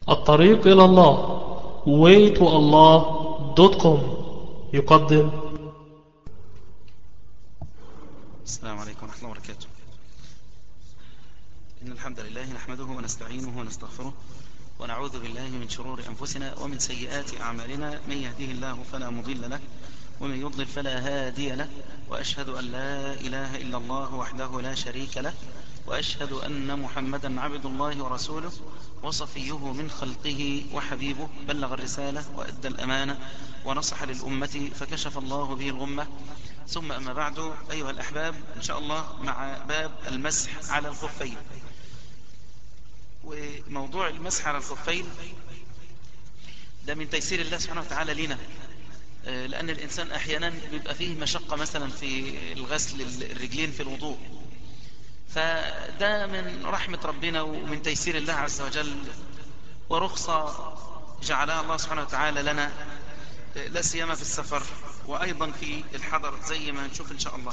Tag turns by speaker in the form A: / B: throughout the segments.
A: الطريق إلى الله waytoallah.com يقدم
B: السلام عليكم ورحمة الله وبركاته إن الحمد لله نحمده ونستعينه ونستغفره ونعوذ بالله من شرور أنفسنا ومن سيئات أعمالنا من يهده الله فلا مضل له ومن يضلل فلا هادي له وأشهد أن لا إله إلا الله وحده لا شريك له وأشهد أن محمدا عبد الله ورسوله وصفيه من خلقه وحبيبه بلغ الرسالة وأدى الأمانة ونصح للأمة فكشف الله به الغمة ثم أما بعد أيها الأحباب إن شاء الله مع باب المسح على الخفين وموضوع المسح على الخفين ده من تيسير الله سبحانه وتعالى لنا لأن الإنسان أحيانا بيبقى فيه مشقة مثلا في الغسل الرجلين في الوضوء فده من رحمة ربنا ومن تيسير الله عز وجل ورخصة جعلها الله سبحانه وتعالى لنا لا سيما في السفر وأيضا في الحضر زي ما نشوف إن شاء الله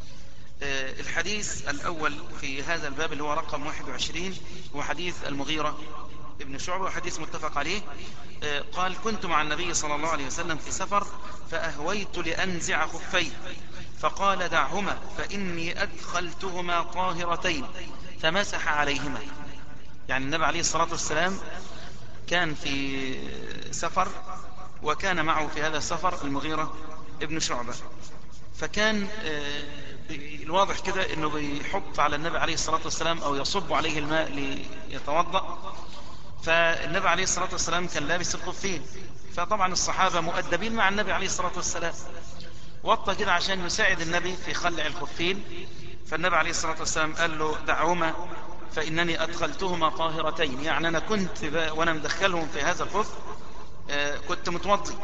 B: الحديث الأول في هذا الباب اللي هو رقم 21 هو حديث المغيرة ابن شعبة وحديث متفق عليه قال كنت مع النبي صلى الله عليه وسلم في سفر فأهويت لأنزع خفي فقال دعهما فإني أدخلتهما طاهرتين فمسح عليهما يعني النبي عليه الصلاة والسلام كان في سفر وكان معه في هذا السفر المغيرة ابن شعبة فكان الواضح كده انه بيحط على النبي عليه الصلاة والسلام او يصب عليه الماء ليتوضأ فالنبي عليه الصلاة والسلام كان لابس الخفين فطبعا الصحابة مؤدبين مع النبي عليه الصلاة والسلام وطى كده عشان يساعد النبي في خلع الخفين فالنبي عليه الصلاة والسلام قال له دعهما فإنني أدخلتهما طاهرتين يعني أنا كنت وأنا مدخلهم في هذا الخف كنت متوضي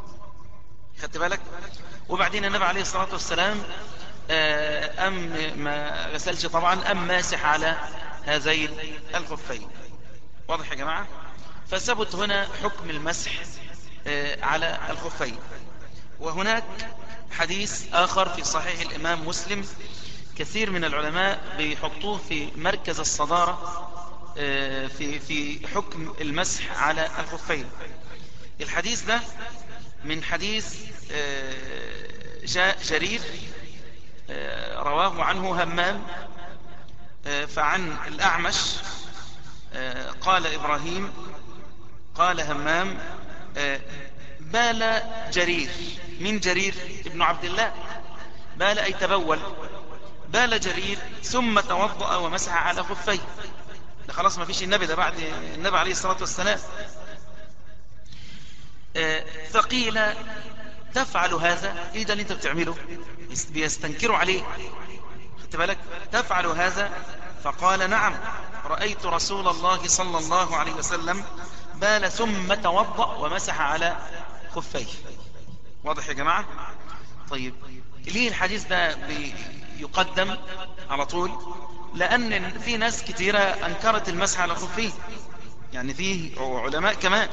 B: خدت بالك وبعدين النبي عليه الصلاة والسلام أم ما غسلش طبعا أم ماسح على هذين الخفين واضح يا جماعة فثبت هنا حكم المسح على الخفين وهناك حديث آخر في صحيح الإمام مسلم كثير من العلماء بيحطوه في مركز الصدارة في في حكم المسح على الخفين الحديث ده من حديث جاء جرير رواه عنه همام فعن الأعمش قال إبراهيم قال همام بال جرير من جرير ابن عبد الله بال أي تبول بال جرير ثم توضأ ومسح على خفيه ده خلاص ما فيش النبي ده بعد النبي عليه الصلاة والسلام فقيل تفعل هذا ايه ده اللي انت بتعمله بيستنكروا عليه خدت بالك تفعل هذا فقال نعم رأيت رسول الله صلى الله عليه وسلم بال ثم توضأ ومسح على خفيه واضح يا جماعة طيب ليه الحديث ده بيقدم على طول لأن في ناس كتيرة أنكرت المسح على خفيه يعني فيه علماء كمان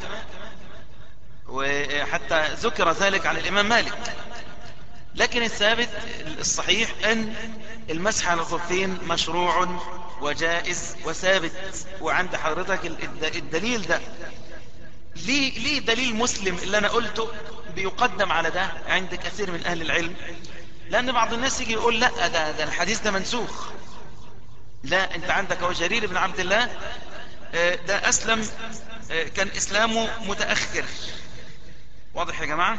B: وحتى ذكر ذلك عن الإمام مالك لكن الثابت الصحيح أن المسح على الخفين مشروع وجائز وثابت وعند حضرتك الدليل ده ليه, ليه دليل مسلم اللي أنا قلته بيقدم على ده عند كثير من أهل العلم لأن بعض الناس يجي يقول لا ده, ده الحديث ده منسوخ لا أنت عندك هو جرير بن عبد الله ده أسلم كان إسلامه متأخر واضح يا جماعة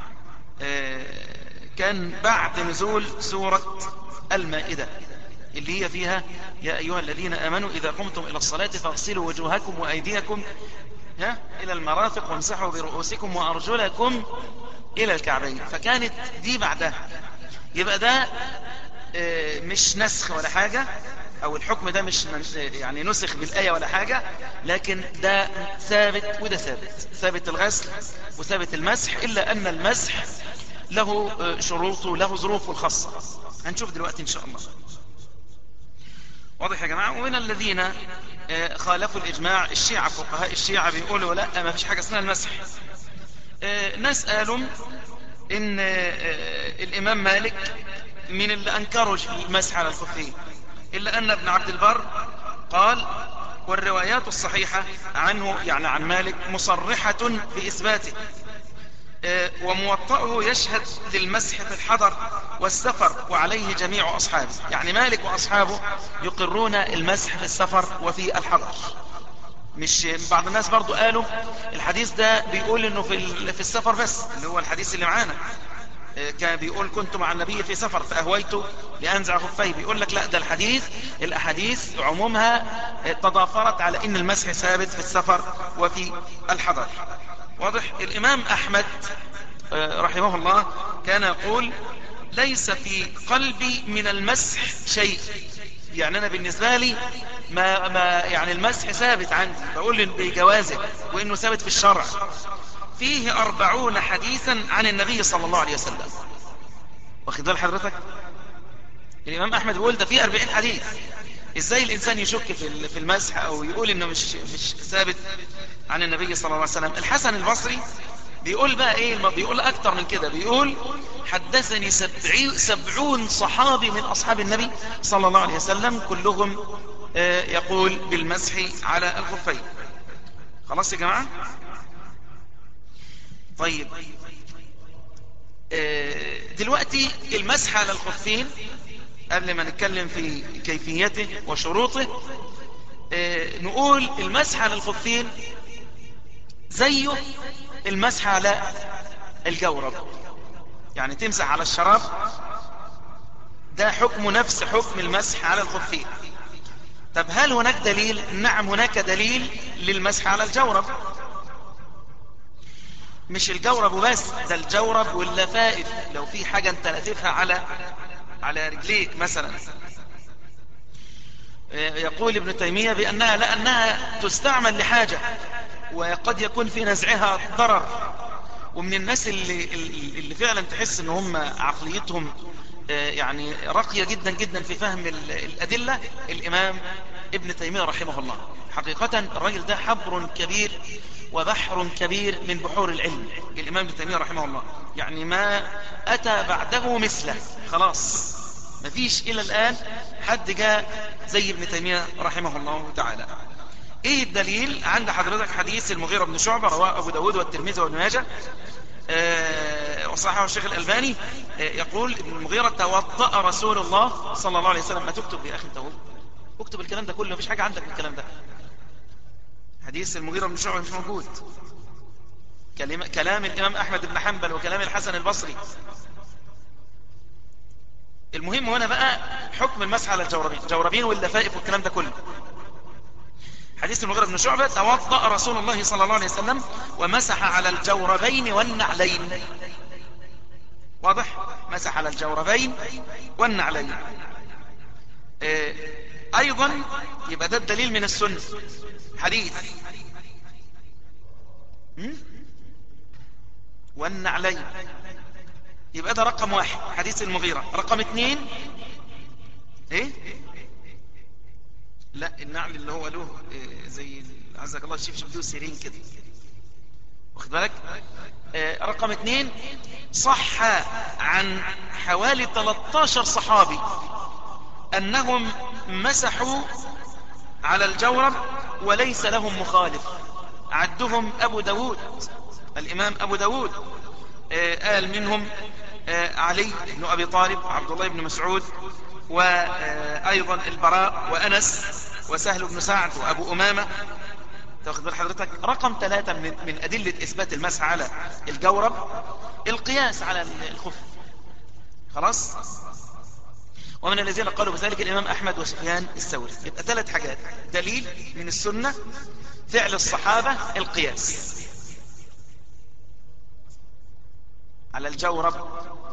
B: كان بعد نزول سورة المائدة اللي هي فيها يا أيها الذين أمنوا إذا قمتم إلى الصلاة فاغسلوا وجوهكم وأيديكم ها إلى المرافق وامسحوا برؤوسكم وأرجلكم إلى الكعبين فكانت دي بعدها يبقى ده مش نسخ ولا حاجة أو الحكم ده مش يعني نسخ بالآية ولا حاجة لكن ده ثابت وده ثابت ثابت الغسل وثابت المسح إلا أن المسح له شروطه له ظروفه الخاصة هنشوف دلوقتي إن شاء الله واضح يا جماعة ومن الذين خالفوا الإجماع الشيعة فقهاء الشيعة بيقولوا لا ما فيش حاجة اسمها المسح ناس قالوا إن الإمام مالك من اللي أنكروا المسح على الخفين إلا أن ابن عبد البر قال والروايات الصحيحة عنه يعني عن مالك مصرحة بإثباته آه، وموطئه يشهد للمسح في الحضر والسفر وعليه جميع أصحابه يعني مالك وأصحابه يقرون المسح في السفر وفي الحضر مش بعض الناس برضو قالوا الحديث ده بيقول انه في في السفر بس اللي هو الحديث اللي معانا آه، كان بيقول كنت مع النبي في سفر فأهويت لأنزع خفيه بيقول لك لا ده الحديث الأحاديث عمومها آه، تضافرت على ان المسح ثابت في السفر وفي الحضر واضح الإمام أحمد آه، رحمه الله كان يقول ليس في قلبي من المسح شيء يعني أنا بالنسبة لي ما, ما يعني المسح ثابت عندي بقول بجوازه وإنه ثابت في الشرع فيه أربعون حديثا عن النبي صلى الله عليه وسلم واخد بال حضرتك الإمام أحمد بيقول ده فيه أربعين حديث ازاي الانسان يشك في في المسح او يقول انه مش مش ثابت عن النبي صلى الله عليه وسلم الحسن البصري بيقول بقى ايه بيقول اكتر من كده بيقول حدثني سبعون صحابي من اصحاب النبي صلى الله عليه وسلم كلهم آه، يقول بالمسح على الخفين خلاص يا جماعة طيب آه، دلوقتي المسح على الخفين قبل ما نتكلم في كيفيته وشروطه آه، نقول المسح على الخفين زيه المسح على الجورب يعني تمسح على الشراب ده حكم نفس حكم المسح على الخفين طب هل هناك دليل نعم هناك دليل للمسح على الجورب مش الجورب وبس ده الجورب واللفائف لو في حاجة انت لاتفها على على رجليك مثلا يقول ابن تيمية بأنها لأنها تستعمل لحاجة وقد يكون في نزعها ضرر ومن الناس اللي, اللي فعلا تحس ان هم عقليتهم آه، يعني راقية جدا جدا في فهم الأدلة الإمام ابن تيمية رحمه الله حقيقة الرجل ده حبر كبير وبحر كبير من بحور العلم الإمام ابن تيمية رحمه الله يعني ما أتى بعده مثله خلاص مفيش إلى الآن حد جاء زي ابن تيمية رحمه الله تعالى ايه الدليل عند حضرتك حديث المغيرة بن شعبة رواه ابو داود والترمذي وابن ماجه آه وصححه الشيخ الألباني آه يقول ابن المغيرة توضأ رسول الله صلى الله عليه وسلم ما تكتب يا أخي انت اكتب الكلام ده كله مفيش حاجة عندك من الكلام ده حديث المغيرة بن شعبة مش موجود كلام الإمام أحمد بن حنبل وكلام الحسن البصري المهم هنا بقى حكم المسح على الجوربين الجوربين واللفائف والكلام ده كله حديث المغيرة بن شعبة توضأ رسول الله صلى الله عليه وسلم ومسح على الجوربين والنعلين واضح مسح على الجوربين والنعلين آه، ايضا يبقى ده الدليل من السنة حديث والنعلين يبقى ده رقم واحد حديث المغيرة رقم اثنين ايه لا النعل اللي هو له إيه زي عزك الله الشيف شبدو سيرين كده واخد بالك إيه رقم اثنين صح عن حوالي 13 صحابي انهم مسحوا على الجورب وليس لهم مخالف عدهم ابو داود الامام ابو داود إيه قال منهم إيه علي بن ابي طالب عبد الله بن مسعود وأيضا البراء وأنس وسهل بن سعد وأبو أمامة تاخد بال حضرتك رقم ثلاثة من, من أدلة إثبات المسح على الجورب القياس على الخف خلاص ومن الذين قالوا بذلك الإمام أحمد وسفيان الثوري يبقى ثلاث حاجات دليل من السنة فعل الصحابة القياس على الجورب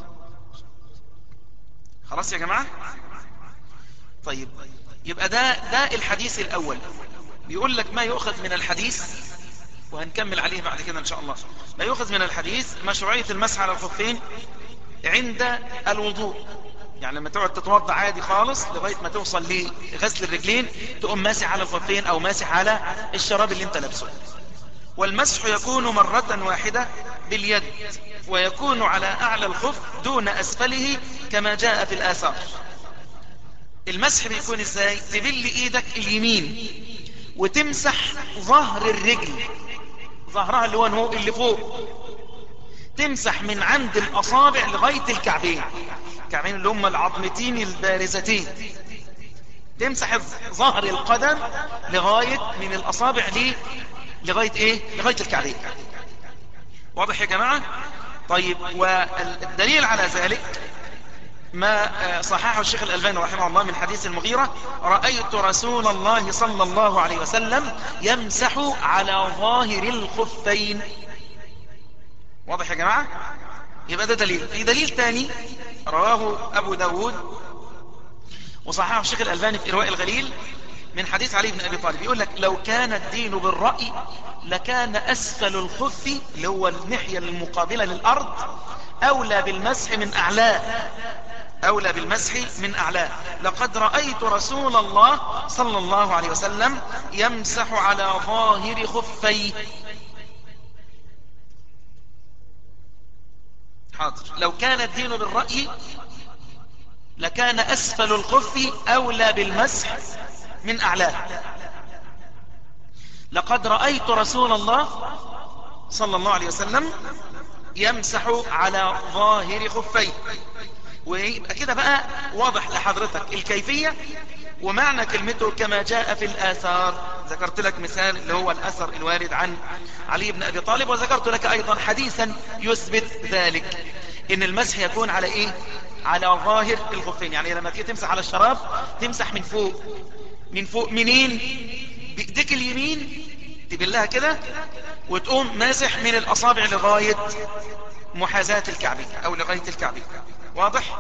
B: خلاص يا جماعة طيب يبقى ده ده الحديث الأول بيقول لك ما يؤخذ من الحديث وهنكمل عليه بعد كده إن شاء الله ما يؤخذ من الحديث مشروعية المسح على الخفين عند الوضوء يعني لما تقعد تتوضع عادي خالص لغاية ما توصل لغسل الرجلين تقوم ماسح على الخفين أو ماسح على الشراب اللي انت لابسه والمسح يكون مرة واحدة باليد ويكون على أعلى الخف دون أسفله كما جاء في الآثار المسح بيكون ازاي تبل ايدك اليمين وتمسح ظهر الرجل ظهرها اللي هو هو اللي فوق تمسح من عند الأصابع لغاية الكعبين الكعبين اللي هم العظمتين البارزتين تمسح ظهر القدم لغاية من الأصابع ليه لغاية ايه لغاية الكعبين واضح يا جماعة طيب والدليل على ذلك ما صححه الشيخ الألباني رحمه الله من حديث المغيرة رأيت رسول الله صلى الله عليه وسلم يمسح على ظاهر الخفين واضح يا جماعة يبقى ده دليل في دليل تاني رواه أبو داود وصححه الشيخ الألباني في إرواء الغليل من حديث علي بن أبي طالب يقول لك لو كان الدين بالرأي لكان أسفل الخف اللي هو الناحية المقابلة للأرض أولى بالمسح من أعلاه أولى بالمسح من أعلاه لقد رأيت رسول الله صلى الله عليه وسلم يمسح على ظاهر خفيه حاضر لو كان الدين بالرأي لكان أسفل الخف أولى بالمسح من أعلاه لقد رأيت رسول الله صلى الله عليه وسلم يمسح على ظاهر خفيه ويبقى كده بقى واضح لحضرتك الكيفية ومعنى كلمته كما جاء في الآثار ذكرت لك مثال اللي هو الأثر الوارد عن علي بن أبي طالب وذكرت لك أيضا حديثا يثبت ذلك إن المسح يكون على إيه على ظاهر الخفين يعني لما تيجي تمسح على الشراب تمسح من فوق من فوق منين بإيديك اليمين تبلها كده وتقوم ماسح من الأصابع لغاية محاذاة الكعبين أو لغاية الكعبين واضح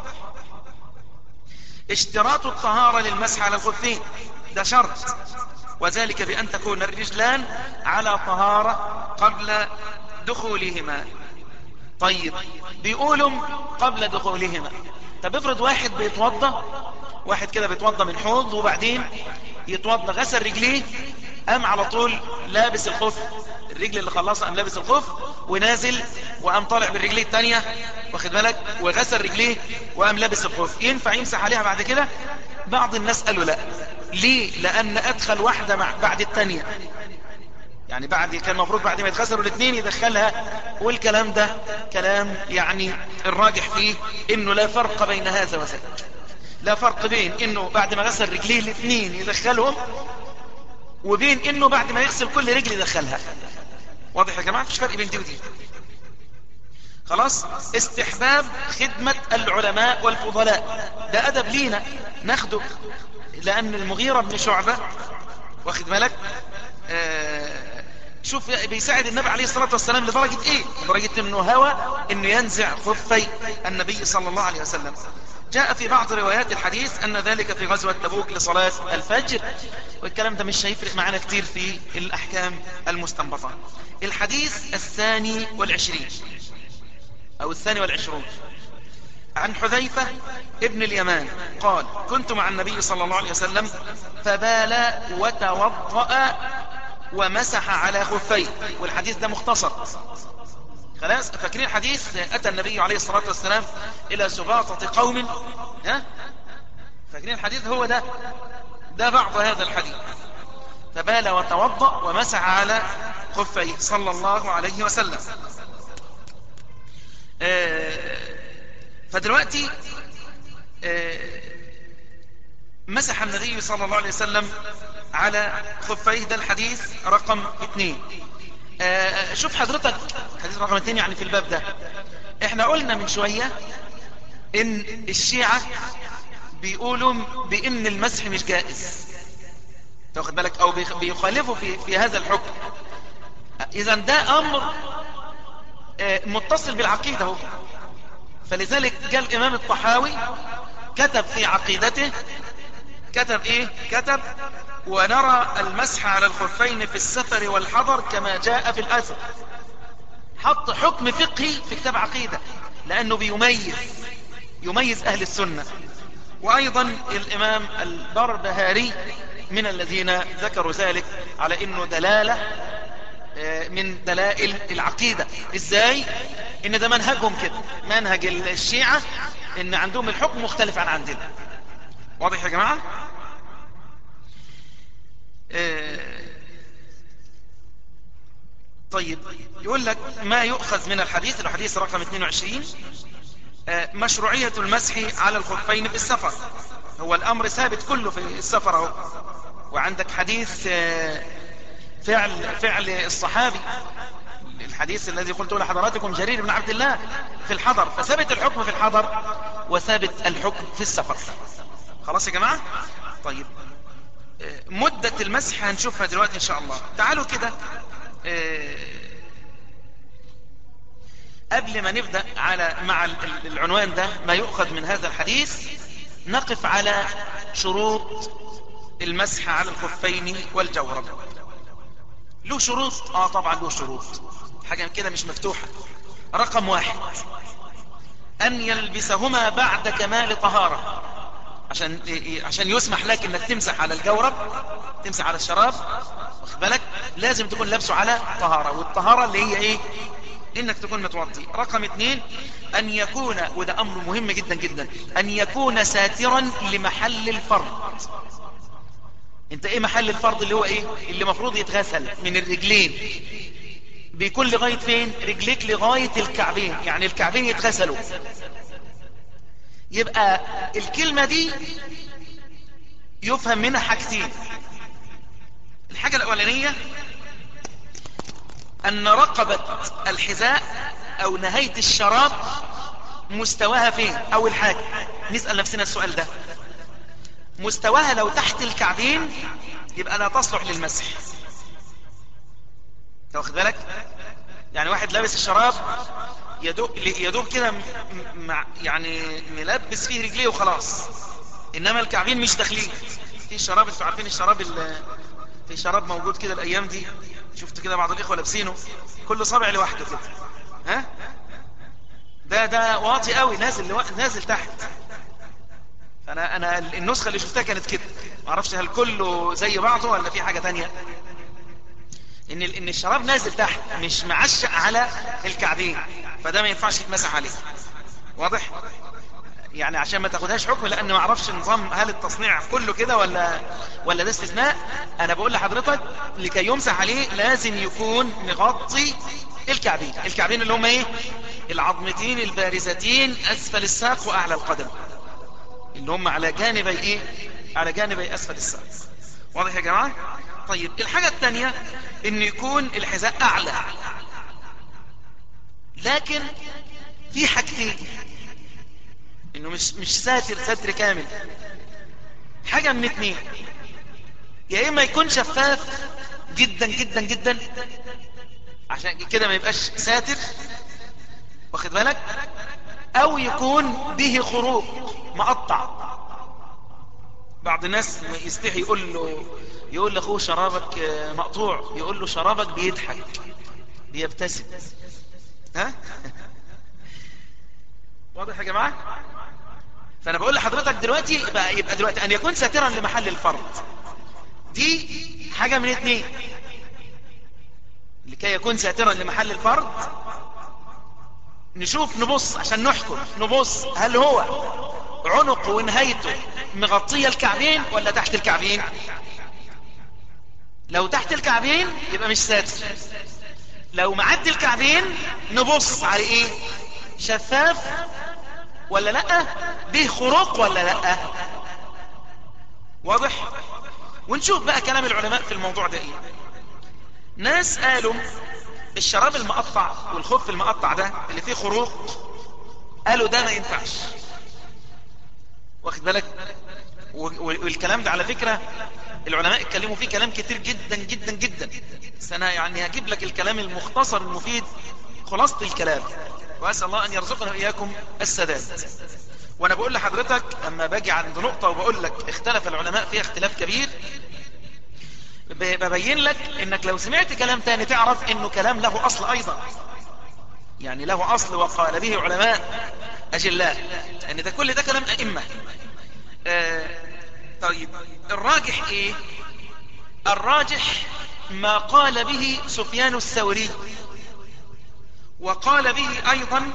B: اشتراط الطهارة للمسح على الخفين ده شرط وذلك بأن تكون الرجلان على طهارة قبل دخولهما طيب بيقولوا قبل دخولهما طب افرض واحد بيتوضى واحد كده بيتوضى من حوض وبعدين يتوضى غسل رجليه قام على طول لابس الخف الرجل اللي خلصها قام لابس الخف ونازل وقام طالع بالرجليه التانية واخد بالك وغسل رجليه وقام لابس الخف ينفع يمسح عليها بعد كده بعض الناس قالوا لا ليه لان ادخل واحدة مع بعد التانية يعني بعد كان المفروض بعد ما يتغسلوا الاثنين يدخلها والكلام ده كلام يعني الراجح فيه انه لا فرق بين هذا وذاك لا فرق بين انه بعد ما غسل رجليه الاثنين يدخلهم وبين انه بعد ما يغسل كل رجل يدخلها واضح يا جماعة مفيش فرق بين دي ودي خلاص استحباب خدمة العلماء والفضلاء ده ادب لينا ناخده لان المغيرة بن شعبة واخد بالك آه شوف بيساعد النبي عليه الصلاة والسلام لدرجة ايه لدرجة انه هوى انه ينزع خفي النبي صلى الله عليه وسلم جاء في بعض روايات الحديث أن ذلك في غزوة تبوك لصلاة الفجر والكلام ده مش هيفرق معنا كتير في الأحكام المستنبطة الحديث الثاني والعشرين أو الثاني والعشرون عن حذيفة ابن اليمان قال كنت مع النبي صلى الله عليه وسلم فبال وتوضأ ومسح على خفيه والحديث ده مختصر خلاص فاكرين حديث أتى النبي عليه الصلاة والسلام إلى سباطة قوم ها فاكرين الحديث هو ده ده بعض هذا الحديث فبال وتوضأ ومسح على خفيه صلى الله عليه وسلم آه فدلوقتي آه مسح النبي صلى الله عليه وسلم على خفيه ده الحديث رقم اثنين آه شوف حضرتك حديث رقم اثنين يعني في الباب ده احنا قلنا من شوية ان الشيعة بيقولوا بان المسح مش جائز تاخد بالك او بيخالفوا في, في هذا الحكم اذا ده امر آه متصل بالعقيدة هو فلذلك جاء الامام الطحاوي كتب في عقيدته كتب ايه كتب ونرى المسح على الخفين في السفر والحضر كما جاء في الأثر حط حكم فقهي في كتاب عقيدة لأنه بيميز يميز أهل السنة وأيضا الإمام البربهاري من الذين ذكروا ذلك على أنه دلالة من دلائل العقيدة إزاي؟ إن ده منهجهم كده منهج الشيعة إن عندهم الحكم مختلف عن عندنا واضح يا جماعة؟ طيب يقول لك ما يؤخذ من الحديث الحديث رقم 22 آه، مشروعية المسح على الخفين في السفر هو الأمر ثابت كله في السفر اهو وعندك حديث آه، فعل فعل الصحابي الحديث الذي قلته لحضراتكم جرير بن عبد الله في الحضر فثبت الحكم في الحضر وثبت الحكم في السفر خلاص يا جماعة طيب آه، مدة المسح هنشوفها دلوقتي ان شاء الله تعالوا كده آه، قبل ما نبدأ على مع ال- العنوان ده ما يؤخذ من هذا الحديث نقف على شروط المسح على الخفين والجورب له شروط اه طبعا له شروط حاجة كده مش مفتوحة رقم واحد ان يلبسهما بعد كمال طهارة عشان عشان يسمح لك انك تمسح على الجورب تمسح على الشراب واخد بالك لازم تكون لابسه على طهارة والطهارة اللي هي ايه انك تكون متوضي رقم اثنين ان يكون وده امر مهم جدا جدا ان يكون ساترا لمحل الفرض انت ايه محل الفرض اللي هو ايه اللي مفروض يتغسل من الرجلين بيكون لغاية فين رجليك لغاية الكعبين يعني الكعبين يتغسلوا يبقى الكلمة دي يفهم منها حاجتين الحاجة الأولانية أن رقبة الحذاء أو نهاية الشراب مستواها فين أول حاجة نسأل نفسنا السؤال ده مستواها لو تحت الكعبين يبقى لا تصلح للمسح انت واخد بالك يعني واحد لابس الشراب يدوب يدوب كده م- مع يعني ملبس فيه رجليه وخلاص انما الكعبين مش داخلين في شراب انتوا عارفين الشراب ال- في شراب موجود كده الايام دي شفت كده بعض الاخوه لابسينه كل صابع لوحده كده ها ده ده واطي قوي نازل لو... نازل تحت انا انا النسخه اللي شفتها كانت كده ما اعرفش هل كله زي بعضه ولا في حاجه تانية ان ال- ان الشراب نازل تحت مش معشق على الكعبين فده ما ينفعش يتمسح عليه واضح يعني عشان ما تاخدهاش حكم لان ما اعرفش نظام هل التصنيع كله كده ولا ولا ده استثناء انا بقول لحضرتك لكي يمسح عليه لازم يكون مغطي الكعبين الكعبين اللي هم ايه العظمتين البارزتين اسفل الساق واعلى القدم اللي هم على جانبي ايه على جانبي اسفل الساق واضح يا جماعة طيب الحاجة الثانية ان يكون الحذاء اعلى لكن في حاجتين انه مش مش ساتر ستر كامل حاجة من اتنين يا اما يكون شفاف جدا جدا جدا عشان كده ما يبقاش ساتر واخد بالك او يكون به خروج مقطع بعض الناس يستحي يقول له يقول لاخوه شرابك آه، مقطوع يقول له شرابك بيضحك بيبتسم ها واضح يا جماعه فانا بقول لحضرتك دلوقتي يبقى, يبقى دلوقتي ان يكون ساترا لمحل الفرض دي حاجه من اتنين لكي يكون ساترا لمحل الفرض نشوف نبص عشان نحكم نبص هل هو عنق ونهايته مغطية الكعبين ولا تحت الكعبين لو تحت الكعبين يبقى مش ساتر لو معدي الكعبين نبص على ايه شفاف ولا لا به خروق ولا لا واضح ونشوف بقى كلام العلماء في الموضوع ده ايه ناس قالوا الشراب المقطع والخف المقطع ده اللي فيه خروق قالوا ده ما ينفعش واخد بالك و- و- والكلام ده على فكرة العلماء اتكلموا فيه كلام كتير جدا جدا جدا بس انا يعني هجيب لك الكلام المختصر المفيد خلاصة الكلام واسأل الله ان يرزقنا واياكم السداد وانا بقول لحضرتك اما باجي عند نقطة وبقول لك اختلف العلماء فيها اختلاف كبير ب- ببين لك انك لو سمعت كلام تاني تعرف انه كلام له اصل ايضا يعني له اصل وقال به علماء اجلاء ان ده كل ده كلام ائمة آه طيب الراجح ايه الراجح ما قال به سفيان الثوري وقال به ايضا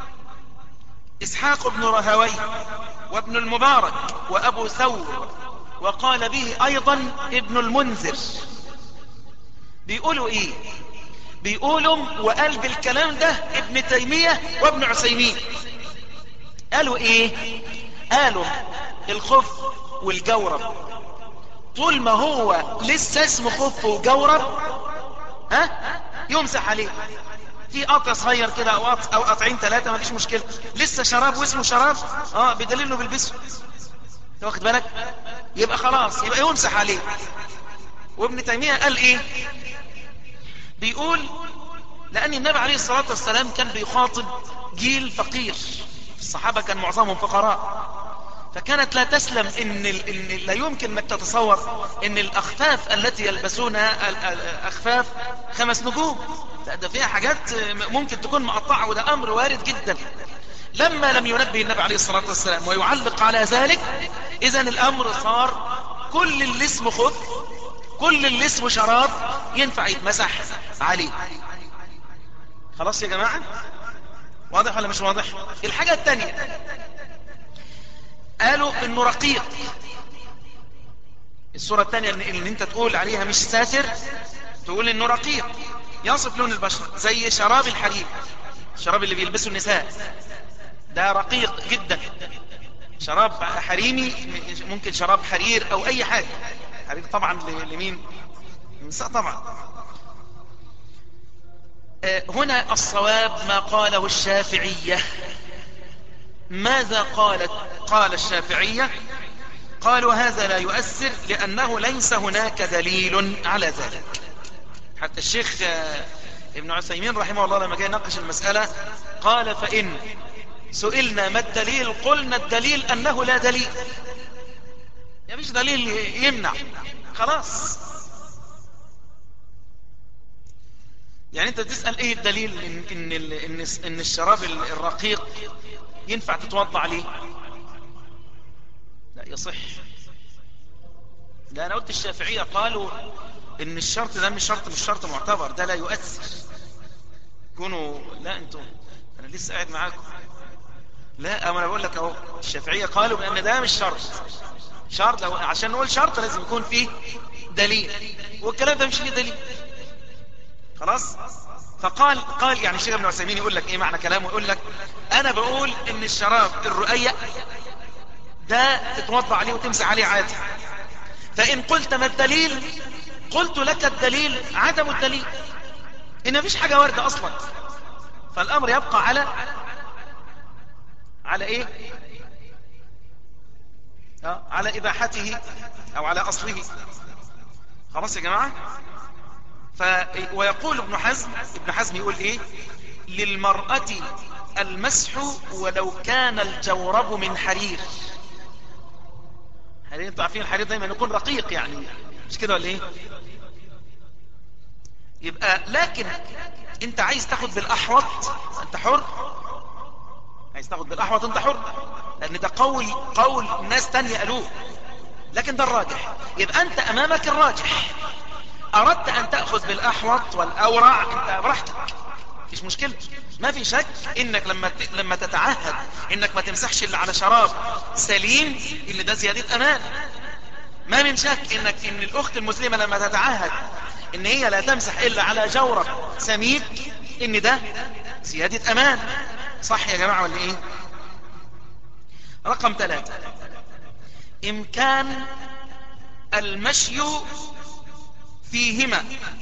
B: اسحاق بن رهوي وابن المبارك وابو ثور وقال به ايضا ابن المنذر بيقولوا ايه بيقولوا وقال بالكلام ده ابن تيمية وابن عثيمين قالوا ايه قالوا الخف والجورب طول ما هو لسه اسمه خف وجورب ها يمسح عليه في قطع صغير كده او قطع او قطعين ثلاثة ما فيش مشكلة لسه شراب واسمه شراب اه بدليل انه بيلبسه انت واخد بالك يبقى خلاص يبقى يمسح عليه وابن تيمية قال ايه بيقول لان النبي عليه الصلاة والسلام كان بيخاطب جيل فقير الصحابة كان معظمهم فقراء فكانت لا تسلم إن, إن لا يمكن انك تتصور ان الاخفاف التي يلبسونها الاخفاف خمس نجوم ده فيها حاجات ممكن تكون مقطعة وده امر وارد جدا لما لم ينبه النبي عليه الصلاة والسلام ويعلق على ذلك اذا الامر صار كل اللي اسمه خف كل اللي اسمه شراب ينفع يتمسح عليه خلاص يا جماعة واضح ولا مش واضح الحاجة التانية قالوا انه رقيق الصورة التانية اللي انت تقول عليها مش ساتر تقول انه رقيق يصف لون البشرة زي شراب الحرير الشراب اللي بيلبسه النساء ده رقيق جدا شراب حريمي ممكن شراب حرير او اي حاجة حرير طبعا لمين النساء طبعا هنا الصواب ما قاله الشافعية ماذا قالت قال الشافعية قالوا هذا لا يؤثر لأنه ليس هناك دليل على ذلك حتى الشيخ ابن عثيمين رحمه الله لما جاء يناقش المسألة قال فإن سئلنا ما الدليل قلنا الدليل أنه لا دليل يعني مش دليل يمنع خلاص يعني انت تسأل ايه الدليل ان, إن, إن, إن الشراب الرقيق ينفع تتوضع عليه لا يصح ده انا قلت الشافعية قالوا ان الشرط ده مش شرط مش شرط معتبر ده لا يؤثر كونوا لا انتم انا لسه قاعد معاكم لا اما انا بقول لك اهو الشافعية قالوا بان ده مش شرط شرط لو عشان نقول شرط لازم يكون فيه دليل والكلام ده مش ليه دليل خلاص فقال قال يعني الشيخ ابن عثيمين يقول لك ايه معنى كلامه يقول لك انا بقول ان الشراب الرؤية ده تتوضع عليه وتمسح عليه عادي فان قلت ما الدليل قلت لك الدليل عدم الدليل ان مفيش حاجة واردة اصلا فالامر يبقى على على ايه آه على اباحته او على اصله خلاص يا جماعة ف... ويقول ابن حزم ابن حزم يقول ايه للمرأة المسح ولو كان الجورب من حرير حرير انتوا عارفين الحرير دايما يكون رقيق يعني مش كده ولا ايه يبقى لكن انت عايز تاخد بالاحوط انت حر عايز تاخد بالاحوط انت حر لان ده قول قول ناس تانية قالوه لكن ده الراجح يبقى انت امامك الراجح اردت ان تأخذ بالاحوط والاورع انت براحتك مفيش مشكلة ما في شك انك لما لما تتعهد انك ما تمسحش اللي على شراب سليم ان ده زيادة امان ما من شك انك ان الاخت المسلمة لما تتعهد ان هي لا تمسح الا على جورب سميك ان ده زيادة امان صح يا جماعة ولا ايه رقم ثلاثة امكان المشي فيهما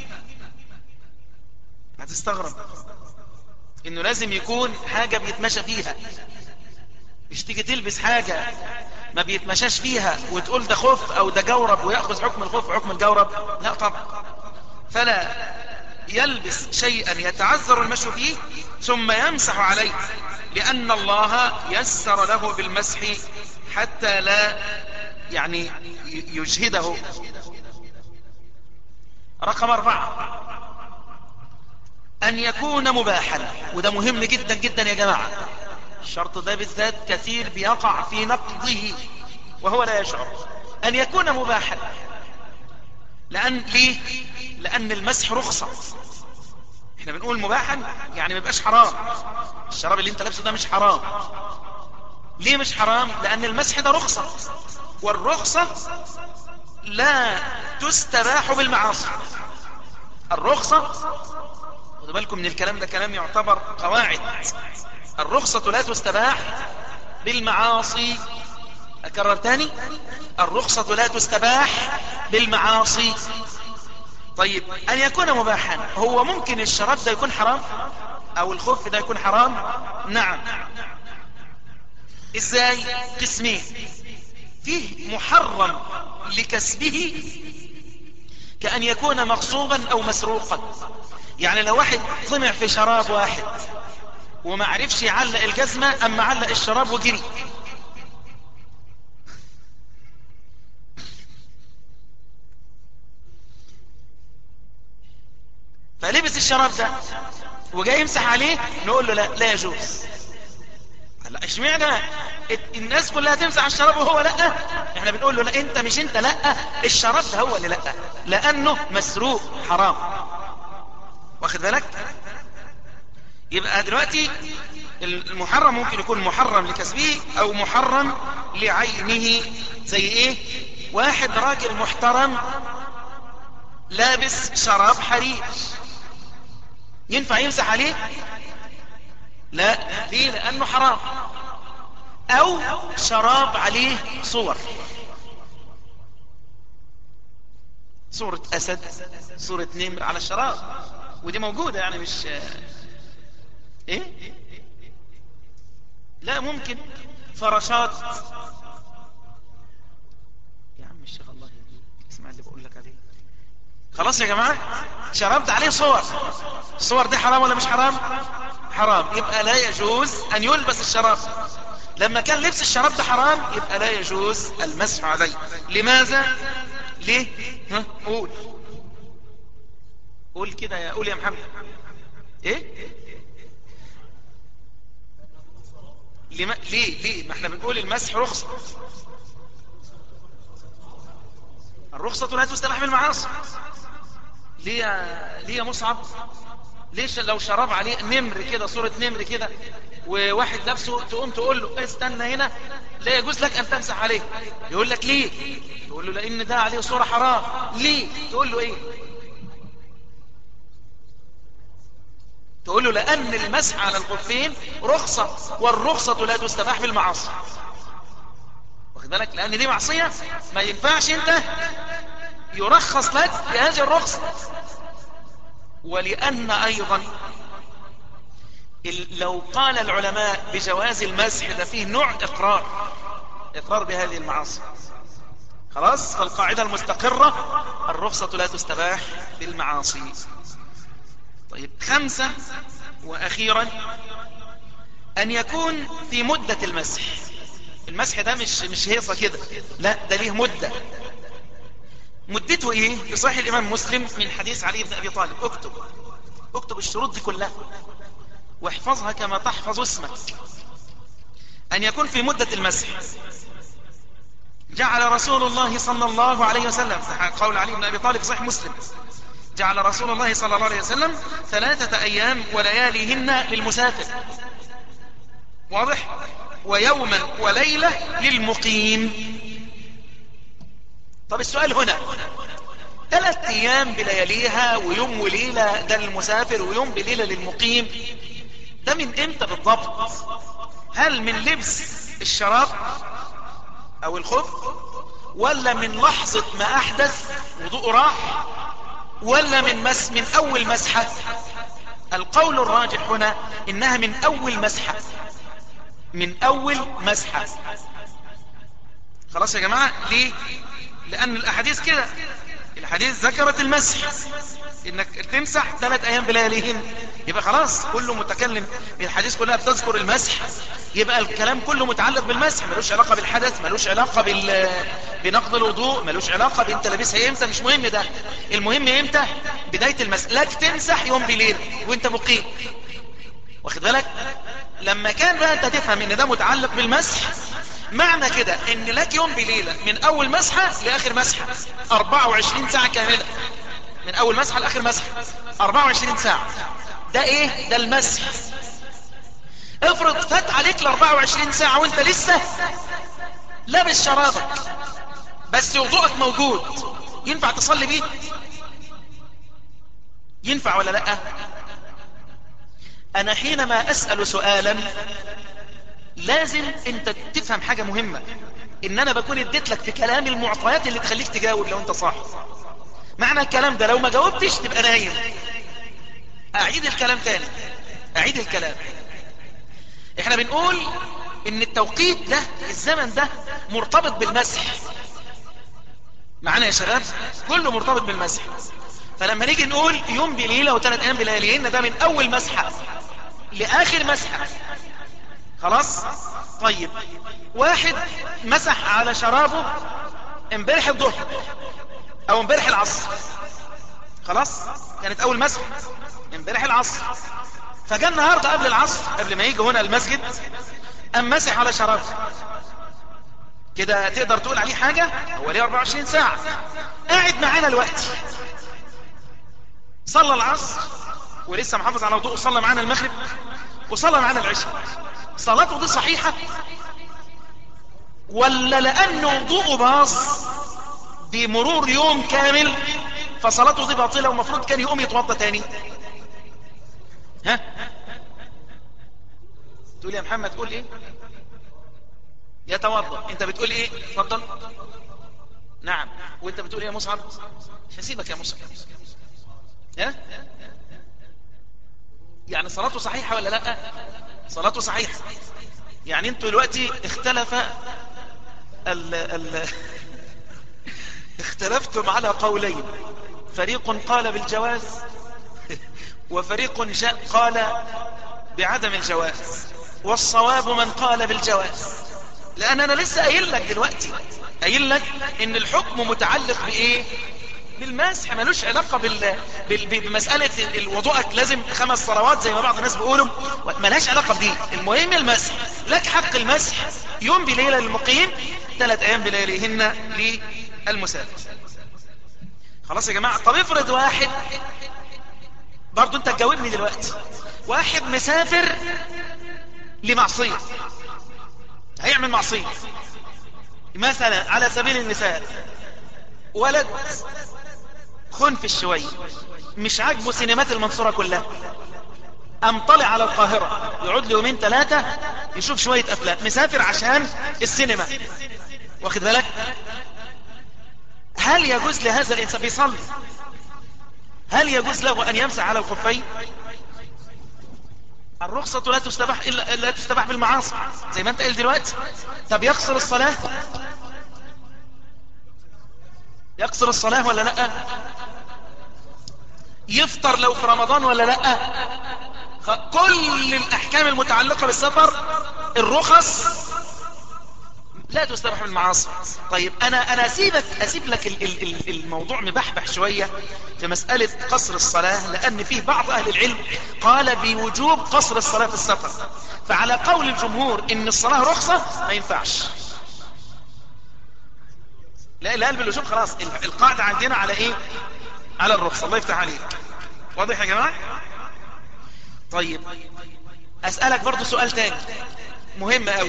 B: هتستغرب انه لازم يكون حاجة بيتمشى فيها مش تيجي تلبس حاجة ما بيتمشاش فيها وتقول ده خف او ده جورب ويأخذ حكم الخف وحكم الجورب لا طبعا فلا يلبس شيئا يتعذر المشي فيه ثم يمسح عليه لأن الله يسر له بالمسح حتى لا يعني يجهده رقم أربعة أن يكون مباحا وده مهم جدا جدا يا جماعة الشرط ده بالذات كثير بيقع في نقضه وهو لا يشعر أن يكون مباحا لأن ليه لأن المسح رخصة احنا بنقول مباحا يعني ما يبقاش حرام الشراب اللي انت لابسه ده مش حرام ليه مش حرام لأن المسح ده رخصة والرخصة لا تستباح بالمعاصي الرخصة خدوا بالكم من الكلام ده كلام يعتبر قواعد الرخصة لا تستباح بالمعاصي أكرر تاني الرخصة لا تستباح بالمعاصي طيب أن يكون مباحا هو ممكن الشراب ده يكون حرام أو الخف ده يكون حرام نعم إزاي قسمين فيه محرم لكسبه كأن يكون مغصوبا أو مسروقا يعني لو واحد طمع في شراب واحد وما عرفش يعلق الجزمة أما علق الشراب وجري فلبس الشراب ده وجاي يمسح عليه نقول له لا لا يجوز لا اشمعنى الناس كلها تمسح على الشراب وهو لا احنا بنقول له لا انت مش انت لا الشراب ده هو اللي لا لانه مسروق حرام واخد بالك يبقى دلوقتي المحرم ممكن يكون محرم لكسبه او محرم لعينه زي ايه واحد راجل محترم لابس شراب حرير ينفع يمسح عليه لا ليه لانه حرام او شراب عليه صور صورة اسد صورة نمر على الشراب ودي موجودة يعني مش ايه لا ممكن فراشات يا عم الشيخ الله يهديك اسمع اللي بقول لك عليه خلاص يا جماعة شربت عليه صور الصور دي حرام ولا مش حرام حرام يبقى لا يجوز ان يلبس الشراب لما كان لبس الشراب ده حرام يبقى لا يجوز المسح عليه لماذا ليه ها قول قول كده يا قول يا محمد ايه لما... ليه ليه ما احنا بنقول المسح رخصة الرخصة لا تستباح بالمعاصي ليه يا... ليه يا مصعب ليش لو شراب عليه نمر كده صورة نمر كده وواحد لابسه تقوم تقول له استنى هنا لا يجوز لك ان تمسح عليه يقول لك ليه تقول له لان ده عليه صورة حرام ليه تقول له ايه تقول له لان المسح على الخفين رخصة والرخصة لا تستباح بالمعاصي واخد بالك لان دي معصية ما ينفعش انت يرخص لك بهذه الرخصة ولأن أيضا لو قال العلماء بجواز المسح ده فيه نوع إقرار إقرار بهذه المعاصي خلاص فالقاعدة المستقرة الرخصة لا تستباح بالمعاصي طيب خمسة وأخيرا أن يكون في مدة المسح المسح ده مش مش هيصة كده لا ده ليه مدة مدته ايه في صحيح الامام مسلم من حديث علي بن ابي طالب اكتب اكتب الشروط دي كلها واحفظها كما تحفظ اسمك ان يكون في مدة المسح جعل رسول الله صلى الله عليه وسلم قول علي بن ابي طالب صحيح مسلم جعل رسول الله صلى الله عليه وسلم ثلاثة ايام ولياليهن للمسافر واضح ويوما وليلة للمقيم طب السؤال هنا ثلاث ايام بلياليها ويوم وليلة ده للمسافر ويوم بليلة للمقيم ده من امتى بالضبط هل من لبس الشراب او الخف ولا من لحظة ما احدث وضوء راح ولا من مس من اول مسحة القول الراجح هنا انها من اول مسحة من اول مسحة خلاص يا جماعة ليه لأن الأحاديث كده الحديث ذكرت المسح انك تمسح ثلاث ايام بلياليهن يبقى خلاص كله متكلم الحديث كلها بتذكر المسح يبقى الكلام كله متعلق بالمسح ملوش علاقة بالحدث ملوش علاقة بال... بنقض الوضوء ملوش علاقة بانت لابسها امتى مش مهم ده المهم امتى بداية المسح لك تمسح يوم بليل وانت مقيم واخد بالك لما كان بقى انت تفهم ان ده متعلق بالمسح معنى كده ان لك يوم بليلة من اول مسحة لاخر مسحة 24 ساعة كاملة من اول مسحة لاخر مسحة 24 ساعة ده ايه ده المسح افرض فات عليك ال 24 ساعة وانت لسه لابس شرابك بس وضوءك موجود ينفع تصلي بيه ينفع ولا لا انا حينما اسأل سؤالا لازم انت تفهم حاجة مهمة ان انا بكون اديت لك في كلامي المعطيات اللي تخليك تجاوب لو انت صح معنى الكلام ده لو ما جاوبتش تبقى نايم اعيد الكلام تاني اعيد الكلام احنا بنقول ان التوقيت ده الزمن ده مرتبط بالمسح معانا يا شباب كله مرتبط بالمسح فلما نيجي نقول يوم بليلة وثلاث ايام بلياليهن ده من اول مسحة لاخر مسحة خلاص طيب واحد مسح على شرابه امبارح الظهر او امبارح العصر خلاص كانت اول مسح امبارح العصر فجاء النهاردة قبل العصر قبل ما يجي هنا المسجد ام مسح على شرابه كده تقدر تقول عليه حاجة هو ليه 24 ساعة قاعد معانا الوقت صلى العصر ولسه محافظ على وضوءه صلى معانا المغرب وصلى معانا العشاء صلاته دي صحيحة ولا لأن وضوءه باظ بمرور يوم كامل فصلاته دي باطلة ومفروض كان يقوم يتوضى تاني ها تقول يا محمد تقول ايه يتوضا انت بتقول ايه اتفضل نعم وانت بتقول ايه يا مصعب هسيبك يا مصعب ها يعني صلاته صحيحة ولا لا صلاته صحيحة يعني انتوا دلوقتي اختلف ال ال اختلفتم على قولين فريق قال بالجواز وفريق جاء قال بعدم الجواز والصواب من قال بالجواز لان انا لسه قايل لك دلوقتي قايل لك ان الحكم متعلق بايه بالمسح ملوش علاقة بال... بال... بمسألة الوضوءك لازم خمس صلوات زي ما بعض الناس بيقولوا ملهاش علاقة بدي المهم المسح لك حق المسح يوم بليلة للمقيم ثلاث ايام بليلهن للمسافر خلاص يا جماعة طب افرض واحد برضو انت تجاوبني دلوقتي واحد مسافر لمعصية هيعمل معصية مثلا على سبيل المثال ولد خنف الشوي مش عاجبه سينمات المنصورة كلها قام طالع على القاهرة يقعد له يومين ثلاثة يشوف شوية افلام مسافر عشان السينما واخد بالك هل يجوز لهذا الانسان بيصلي هل يجوز له ان يمسح على الخفين الرخصة لا تستباح إلا لا تستباح بالمعاصي زي ما انت قال دلوقتي طب يقصر الصلاة يقصر الصلاة ولا لا يفطر لو في رمضان ولا لا كل الاحكام المتعلقة بالسفر الرخص لا تستبح بالمعاصي طيب انا انا اسيبك اسيب لك ال ال الموضوع مبحبح شوية في مسألة قصر الصلاة لان فيه بعض اهل العلم قال بوجوب قصر الصلاة في السفر فعلى قول الجمهور ان الصلاة رخصة ما ينفعش لا لا قلب الوجوب خلاص القاعدة عندنا على ايه على الرخصة الله يفتح عليك واضح يا جماعة طيب اسألك برضو سؤال تاني مهم قوي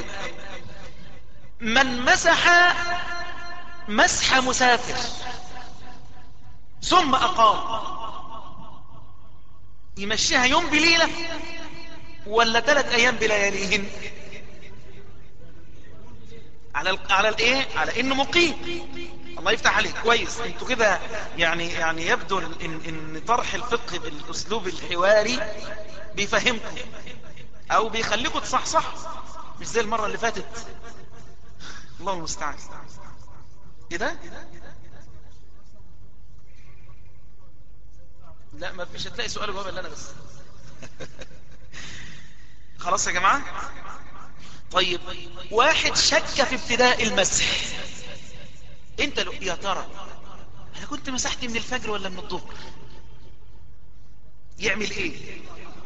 B: من مسح مسح مسافر ثم اقام يمشيها يوم بليلة ولا ثلاث ايام بلياليهن على ال... على الايه على انه مقيم الله يفتح عليك كويس انتوا كده يعني يعني يبدو ان ان طرح الفقه بالاسلوب الحواري بيفهمكم او بيخليكم تصحصح مش زي المرة اللي فاتت الله المستعان ايه ده لا ما فيش هتلاقي سؤال جواب الا انا بس خلاص يا جماعة طيب واحد شك في ابتداء المسح انت لو يا ترى انا كنت مسحت من الفجر ولا من الظهر يعمل ايه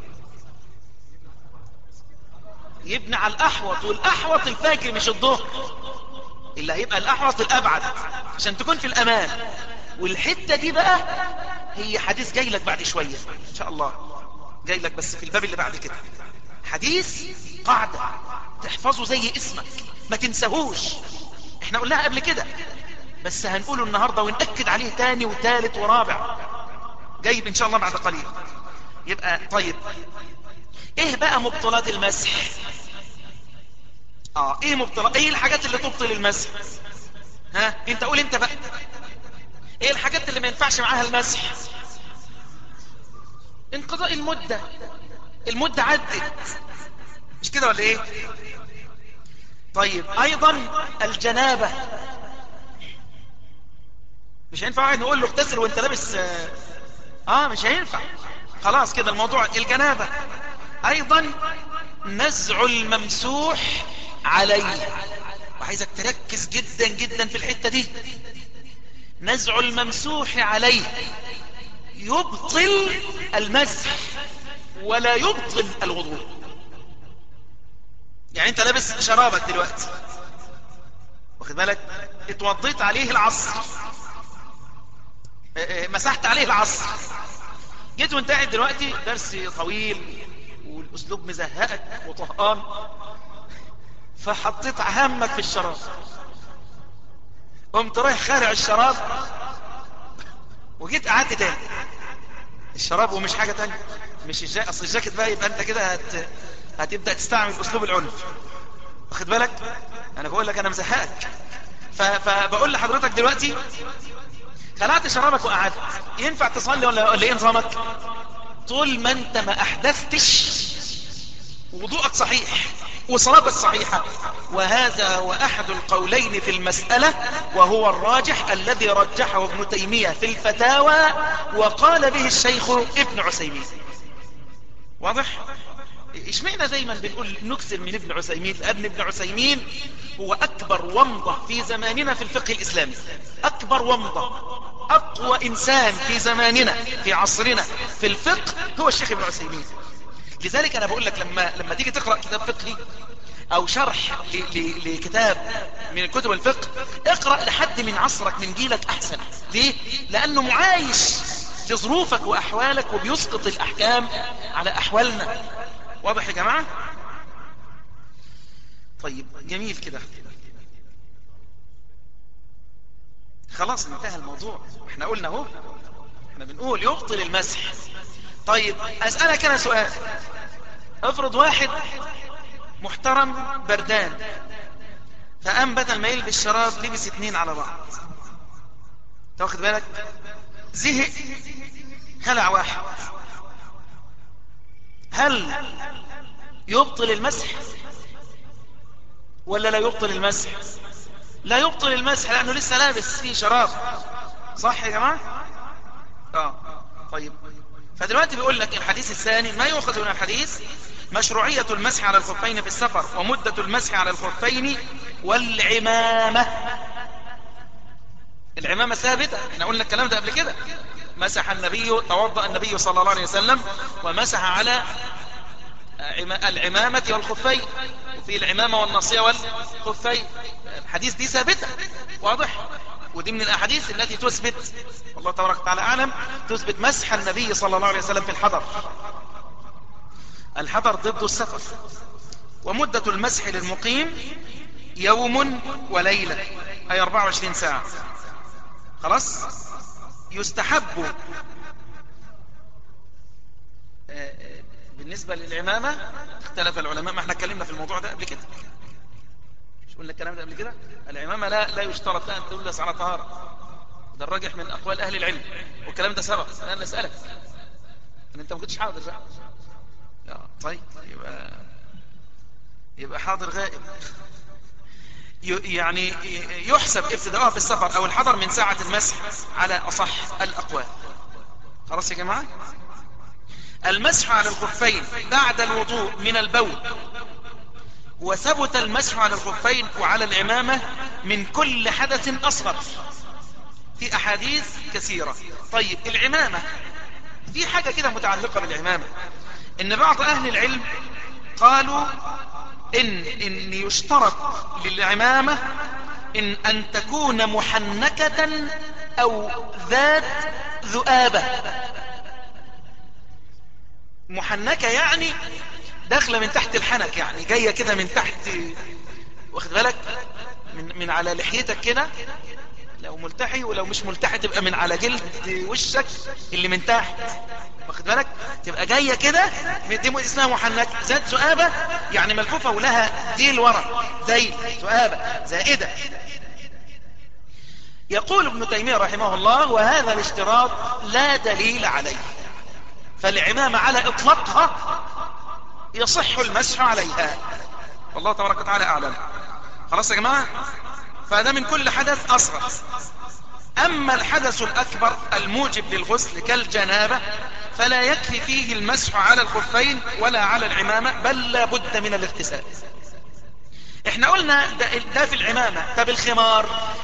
B: يبني على الاحوط والاحوط الفجر مش الظهر اللي هيبقى الاحوط الابعد عشان تكون في الامان والحتة دي بقى هي حديث جاي لك بعد شوية ان شاء الله جاي لك بس في الباب اللي بعد كده حديث قاعدة تحفظه زي اسمك ما تنساهوش احنا قلناها قبل كده بس هنقوله النهاردة ونأكد عليه تاني وتالت ورابع جايب ان شاء الله بعد قليل يبقى طيب ايه بقى مبطلات المسح اه ايه مبطلات ايه الحاجات اللي تبطل المسح ها انت قول انت بقى ايه الحاجات اللي ما ينفعش معاها المسح انقضاء المدة المدة عدت مش كده ولا ايه طيب ايضا الجنابة مش هينفع واحد نقول له اغتسل وانت لابس اه, آه مش هينفع خلاص كده الموضوع الجنابة ايضا نزع الممسوح عليه وعايزك تركز جدا جدا في الحتة دي نزع الممسوح عليه يبطل المسح ولا يبطل الوضوء يعني انت لابس شرابك دلوقتي واخد بالك اتوضيت عليه العصر مسحت عليه العصر جيت وانت قاعد دلوقتي درس طويل والاسلوب مزهقك وطهقان فحطيت همك في الشراب قمت رايح خارع الشراب وجيت قعدت تاني الشراب ومش حاجة تانية مش الجاك اصل الجاكيت بقى يبقى انت كده هت... هتبدأ تستعمل اسلوب العنف واخد بالك انا بقول لك انا مزهقك ف... فبقول لحضرتك دلوقتي خلعت شرابك وقعدت ينفع تصلي ولا ولا ايه نظامك طول ما انت ما احدثتش وضوءك صحيح وصلاتك صحيحة وهذا هو أحد القولين في المسألة وهو الراجح الذي رجحه ابن تيمية في الفتاوى وقال به الشيخ ابن عسيمين واضح؟ اشمعنا دايما بنقول نكسر من ابن عسيمين لأن ابن عسيمين هو أكبر ومضة في زماننا في الفقه الإسلامي أكبر ومضة أقوى إنسان في زماننا في عصرنا في الفقه هو الشيخ ابن عسيمين لذلك انا بقول لك لما لما تيجي تقرا كتاب فقهي او شرح لكتاب من كتب الفقه اقرا لحد من عصرك من جيلك احسن ليه لانه معايش لظروفك واحوالك وبيسقط الاحكام على احوالنا واضح يا جماعه طيب جميل كده خلاص انتهى الموضوع احنا قلنا اهو احنا بنقول يبطل المسح طيب اسألك انا سؤال افرض واحد محترم بردان فقام بدل ما يلبس شراب لبس اتنين على بعض تاخد بالك زهق خلع واحد هل يبطل المسح ولا لا يبطل المسح لا يبطل المسح لانه لسه لابس فيه شراب صح يا جماعة اه طيب فدلوقتي بيقول لك الحديث الثاني ما يؤخذ من الحديث مشروعية المسح على الخفين في السفر ومدة المسح على الخفين والعمامة العمامة ثابتة احنا قلنا الكلام ده قبل كده مسح النبي توضأ النبي صلى الله عليه وسلم ومسح على العمامة والخفين وفي العمامة والنصية والخفين الحديث دي ثابتة واضح ودي من الأحاديث التي تثبت والله تبارك وتعالى أعلم تثبت مسح النبي صلى الله عليه وسلم في الحضر الحضر ضد السفر ومدة المسح للمقيم يوم وليلة أي 24 ساعة خلاص يستحب بالنسبة للعمامة اختلف العلماء ما احنا اتكلمنا في الموضوع ده قبل كده مش قلنا الكلام ده قبل كده العمامة لا لا يشترط لها ان تلبس على طهارة ده الراجح من اقوال اهل العلم والكلام ده سبق انا اسالك ان انت ما كنتش حاضر بقى طيب يبقى يبقى حاضر غائب يعني يحسب ابتداءها في السفر او الحضر من ساعة المسح على اصح الاقوال خلاص يا جماعة المسح على الخفين بعد الوضوء من البول وثبت المسح على الخفين وعلى العمامة من كل حدث أصغر في أحاديث كثيرة طيب العمامة في حاجة كده متعلقة بالعمامة إن بعض أهل العلم قالوا إن, إن يشترط للعمامة إن أن تكون محنكة أو ذات ذؤابة محنكة يعني داخلة من تحت الحنك يعني جاية كده من تحت واخد بالك من, من على لحيتك كده لو ملتحي ولو مش ملتحي تبقى من على جلد وشك اللي من تحت واخد بالك تبقى جاية كده دي اسمها محنك ذات ذؤابة يعني ملفوفة ولها ديل ورا ديل ذؤابة زائدة يقول ابن تيمية رحمه الله وهذا الاشتراط لا دليل عليه فالعمامة على اطلاقها يصح المسح عليها والله تبارك وتعالى اعلم خلاص يا جماعة فهذا من كل حدث اصغر اما الحدث الاكبر الموجب للغسل كالجنابة فلا يكفي فيه المسح على الخفين ولا على العمامة بل لا بد من الاغتسال احنا قلنا ده, ده في العمامة طب الخمار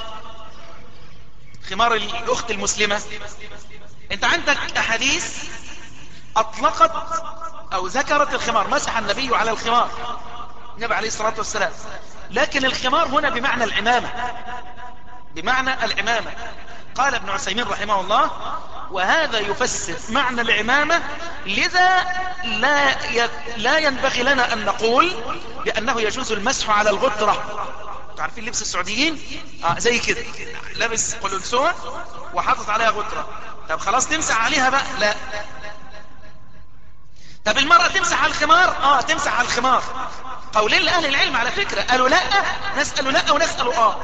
B: خمار الاخت المسلمة انت عندك احاديث اطلقت او ذكرت الخمار مسح النبي على الخمار النبي عليه الصلاة والسلام لكن الخمار هنا بمعنى العمامة بمعنى العمامة قال ابن عثيمين رحمه الله وهذا يفسر معنى العمامة لذا لا لا ينبغي لنا أن نقول بأنه يجوز المسح على الغطرة عارفين لبس السعوديين آه زي كده لابس قلنسوة وحاطط عليها غطرة طب خلاص تمسح عليها بقى لا طب المرأة تمسح على الخمار اه تمسح على الخمار قولين لأهل العلم على فكرة قالوا لا ناس قالوا لا وناس قالوا اه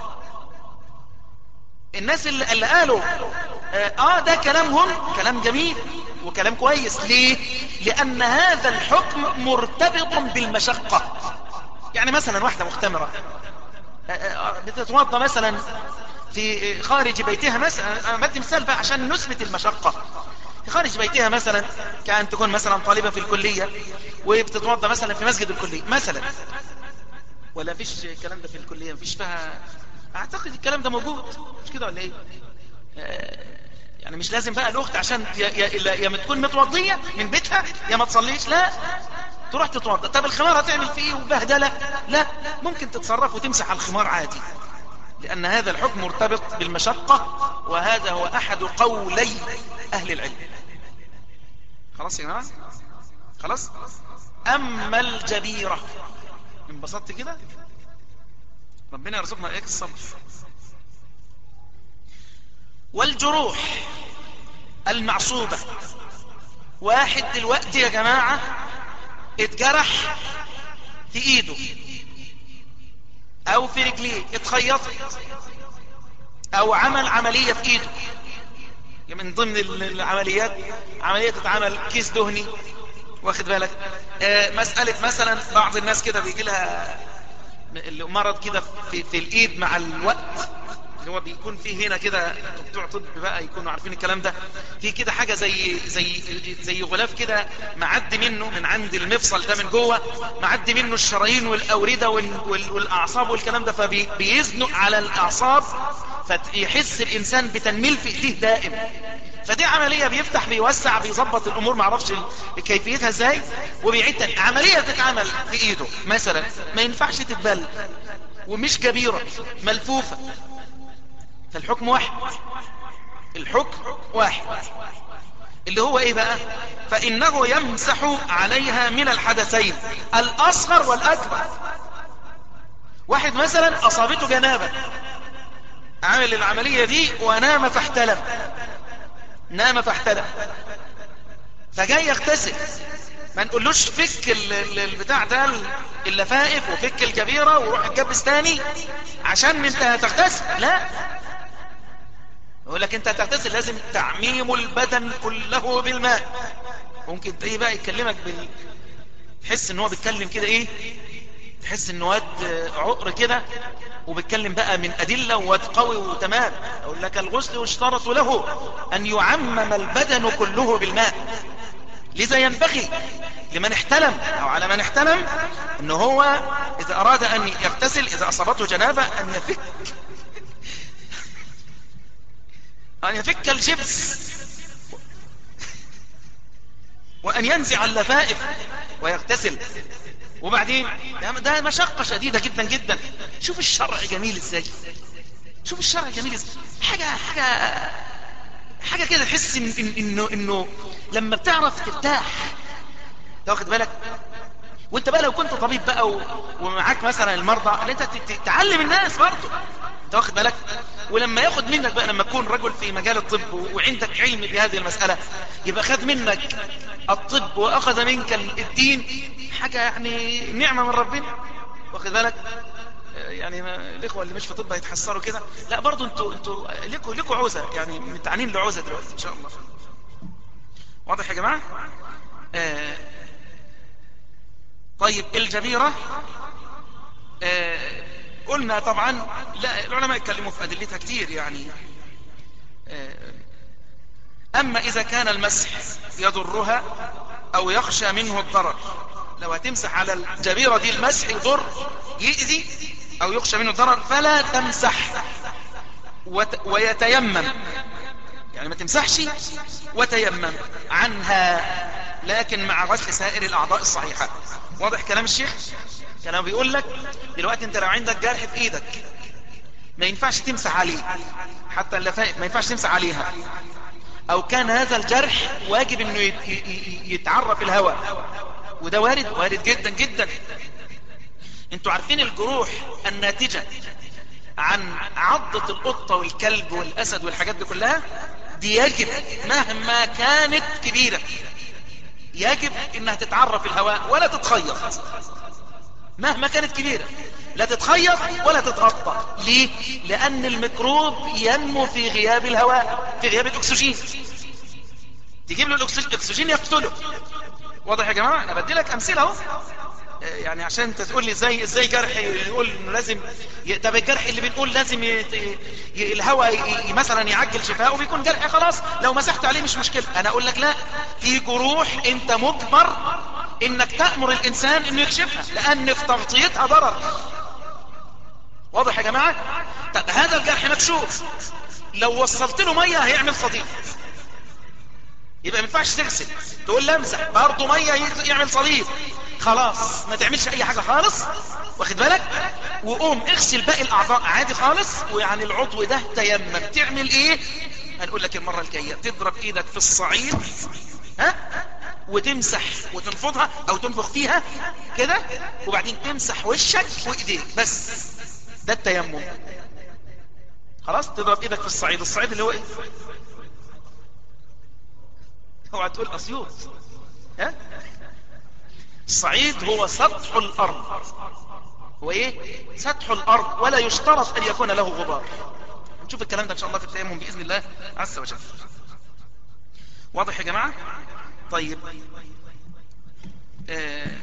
B: الناس اللي, اللي قالوا اه ده كلامهم كلام جميل وكلام كويس ليه لان هذا الحكم مرتبط بالمشقة يعني مثلا واحدة مختمرة بتتوضى مثلا في خارج بيتها مثلا انا بدي مثال بقى عشان نثبت المشقة في خارج بيتها مثلا كأن تكون مثلا طالبة في الكلية وبتتوضى مثلا في مسجد الكلية مثلا ولا فيش الكلام ده في الكلية مفيش فيها اعتقد الكلام ده موجود مش كده ولا ايه يعني مش لازم بقى الاخت عشان يا, يا, يا ما تكون متوضية من بيتها يا ما تصليش لا تروح تتوضى طب الخمار هتعمل فيه وبهدلة لا ممكن تتصرف وتمسح على الخمار عادي لأن هذا الحكم مرتبط بالمشقة وهذا هو أحد قولي أهل العلم خلاص يا جماعة خلاص أما الجبيرة انبسطت كده ربنا يرزقنا إياك الصبر والجروح المعصوبة واحد دلوقتي يا جماعة اتجرح في ايده او في رجليه اتخيطت او عمل عملية في ايده من ضمن العمليات عملية تتعمل كيس دهني واخد بالك آه مسألة مثلا بعض الناس كده بيجي لها مرض كده في, في الايد مع الوقت اللي هو بيكون فيه هنا كده بتوع طب بقى يكونوا عارفين الكلام ده في كده حاجة زي زي زي غلاف كده معدي منه من عند المفصل ده من جوه معدي منه الشرايين والأوردة والأعصاب والكلام ده فبيزنق على الأعصاب فيحس الإنسان بتنميل في إيديه دائم فدي عملية بيفتح بيوسع بيظبط الأمور معرفش كيفيتها ازاي وبيعيد تاني عملية تتعمل في إيده مثلا ما ينفعش تتبل ومش كبيرة ملفوفة فالحكم واحد الحكم واحد اللي هو ايه بقى فانه يمسح عليها من الحدثين الاصغر والاكبر واحد مثلا اصابته جنابة عمل العملية دي ونام فاحتلم نام فاحتلم فجاي يغتسل ما نقولوش فك البتاع ده اللفائف وفك الكبيرة وروح اتجبس تاني عشان انت هتغتسل لا يقول لك انت هتغتسل لازم تعميم البدن كله بالماء ممكن تلاقيه بقى يكلمك بال تحس ان هو بيتكلم كده ايه تحس ان واد عقر كده وبيتكلم بقى من ادلة وواد قوي وتمام اقول لك الغسل واشترط له ان يعمم البدن كله بالماء لذا ينبغي لمن احتلم او على من احتلم ان هو اذا اراد ان يغتسل اذا اصابته جنابة ان يفك أن يفك الجبس وأن ينزع اللفائف ويغتسل وبعدين ده مشقة شديدة جدا جدا شوف الشرع جميل ازاي شوف الشرع جميل ازاي حاجة حاجة حاجة كده تحس إن إن إنه إنه لما بتعرف ترتاح تاخد بالك وانت بقى لو كنت طبيب بقى و... ومعاك مثلا المرضى اللي انت تعلم الناس برضه انت واخد بالك ولما ياخد منك بقى لما تكون رجل في مجال الطب وعندك علم بهذه المسألة يبقى خد منك الطب واخذ منك الدين حاجة يعني نعمة من ربنا واخد بالك يعني الاخوه اللي مش في طب هيتحسروا كده لا برضو انتوا انتوا لكم لكم عوزه يعني متعنين لعوزه دلوقتي ان شاء الله واضح يا جماعه آه طيب الجبيره آه قلنا طبعا لا العلماء اتكلموا في ادلتها كتير يعني آه اما اذا كان المسح يضرها او يخشى منه الضرر لو هتمسح على الجبيرة دي المسح يضر يأذي او يخشى منه الضرر فلا تمسح وت... ويتيمم يعني ما تمسحش وتيمم عنها لكن مع غسل سائر الاعضاء الصحيحة واضح كلام الشيخ كلام بيقول لك دلوقتي انت لو عندك جرح في ايدك ما ينفعش تمسح عليه حتى اللفائف ما ينفعش تمسح عليها او كان هذا الجرح واجب انه يتعرف الهواء وده وارد وارد جدا جدا انتوا عارفين الجروح الناتجة عن عضة القطة والكلب والاسد والحاجات دي كلها دي يجب مهما كانت كبيرة يجب انها تتعرف الهواء ولا تتخيط مهما كانت كبيرة لا تتخيط ولا تتغطى ليه لان الميكروب ينمو في غياب الهواء في غياب الاكسجين تجيب له الاكسجين يقتله واضح يا جماعة انا بدي لك امثله اهو يعني عشان انت تقول لي ازاي ازاي جرح يقول انه لازم ي... طب الجرح اللي بنقول لازم ي... ي... الهواء ي... مثلا يعجل شفاءه بيكون جرح خلاص لو مسحت عليه مش مشكلة انا اقول لك لا في جروح انت مجبر انك تأمر الانسان انه يكشفها لان في تغطيتها ضرر واضح يا جماعة طب هذا الجرح مكشوف لو وصلت له مية هيعمل صديق يبقى ما ينفعش تغسل تقول لمسح برضه ميه يعمل صليب خلاص ما تعملش اي حاجه خالص واخد بالك وقوم اغسل باقي الاعضاء عادي خالص ويعني العضو ده تيمم تعمل ايه هنقول لك المره الجايه تضرب ايدك في الصعيد ها وتمسح وتنفضها او تنفخ فيها كده وبعدين تمسح وشك وايديك بس ده التيمم خلاص تضرب ايدك في الصعيد الصعيد اللي هو ايه اوعى تقول اسيوط ها الصعيد هو سطح الارض هو ايه سطح الارض ولا يشترط ان يكون له غبار نشوف الكلام ده ان شاء الله في التيمم باذن الله عز وجل واضح يا جماعه طيب آه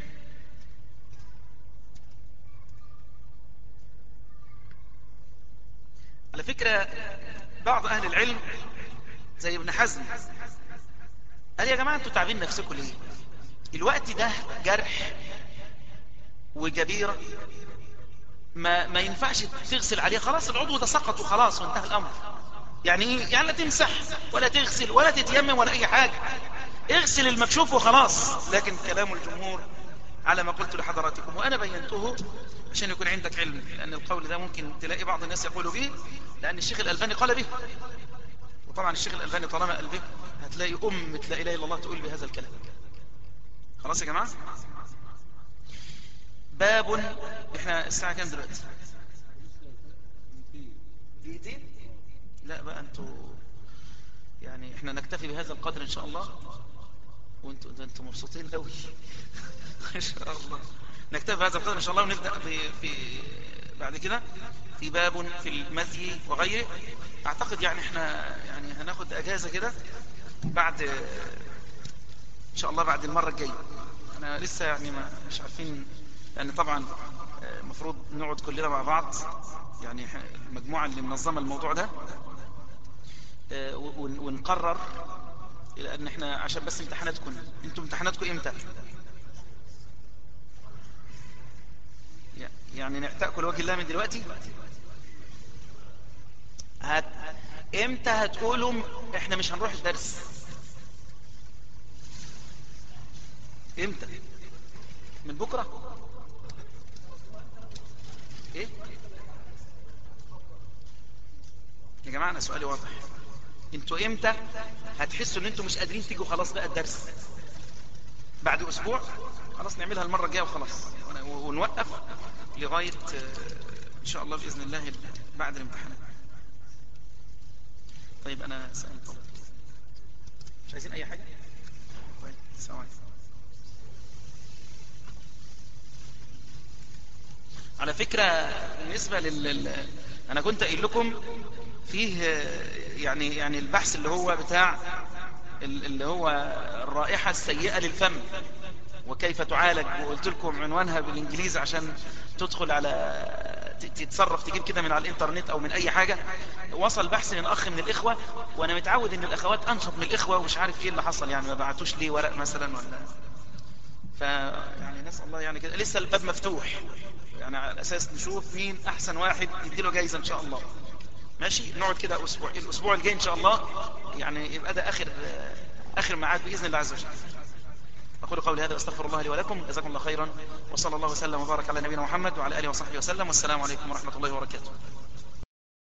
B: على فكرة بعض اهل العلم زي ابن حزم قال يا جماعة انتوا تعبين نفسكم ليه الوقت ده جرح وجبيرة ما, ما ينفعش تغسل عليه خلاص العضو ده سقط وخلاص وانتهى الامر يعني ايه يعني لا تمسح ولا تغسل ولا تتيمم ولا اي حاجة اغسل المكشوف وخلاص لكن كلام الجمهور على ما قلت لحضراتكم وانا بينته عشان يكون عندك علم لان القول ده ممكن تلاقي بعض الناس يقولوا به لان الشيخ الالباني قال به وطبعا الشيخ الالباني طالما قال به هتلاقي ام لا اله الا الله تقول بهذا الكلام خلاص يا جماعة باب احنا الساعة كام دلوقتي دقيقتين لا بقى انتوا يعني احنا نكتفي بهذا القدر ان شاء الله وانتوا ده انتوا مبسوطين قوي ان شاء الله نكتفي بهذا القدر ان شاء الله ونبدأ في, في بعد كده في باب في المذي وغيره اعتقد يعني احنا يعني هناخد اجازة كده بعد ان شاء الله بعد المرة الجاية انا لسه يعني ما مش عارفين لان طبعا المفروض نقعد كلنا مع بعض يعني المجموعة اللي منظمة الموضوع ده ونقرر لان احنا عشان بس امتحاناتكم انتوا امتحاناتكم امتى يعني نعتقوا لوجه الله من دلوقتي هت... امتى هتقولوا احنا مش هنروح الدرس امتى من بكرة ايه يا جماعة انا سؤالي واضح انتوا امتى هتحسوا ان انتوا مش قادرين تيجوا خلاص بقى الدرس بعد اسبوع خلاص نعملها المرة الجاية وخلاص ونوقف لغاية ان شاء الله بإذن الله بعد الامتحانات طيب انا سألت طبعا. مش عايزين اي حاجة طيب السلام عليكم على فكرة بالنسبة لل لل- انا كنت قايل لكم فيه آه، يعني يعني البحث اللي هو بتاع ال- اللي هو الرائحة السيئة للفم وكيف تعالج وقلت لكم عنوانها بالانجليزي عشان تدخل على ت- تتصرف تجيب كده من على الانترنت او من اي حاجة وصل بحث من اخ من الاخوة وانا متعود ان الاخوات انشط من الاخوة ومش عارف ايه اللي حصل يعني ما بعتوش ليه ورق مثلا ولا ف يعني نسأل الله يعني كده لسه الباب مفتوح يعني على اساس نشوف مين احسن واحد يديله جايزة ان شاء الله ماشي نقعد كده اسبوع الاسبوع الجاي ان شاء الله يعني يبقى ده اخر اخر ميعاد باذن الله عز وجل أقول قولي هذا واستغفر الله لي ولكم جزاكم الله خيرا وصلى الله وسلم وبارك على نبينا محمد وعلى آله وصحبه وسلم والسلام عليكم ورحمة الله وبركاته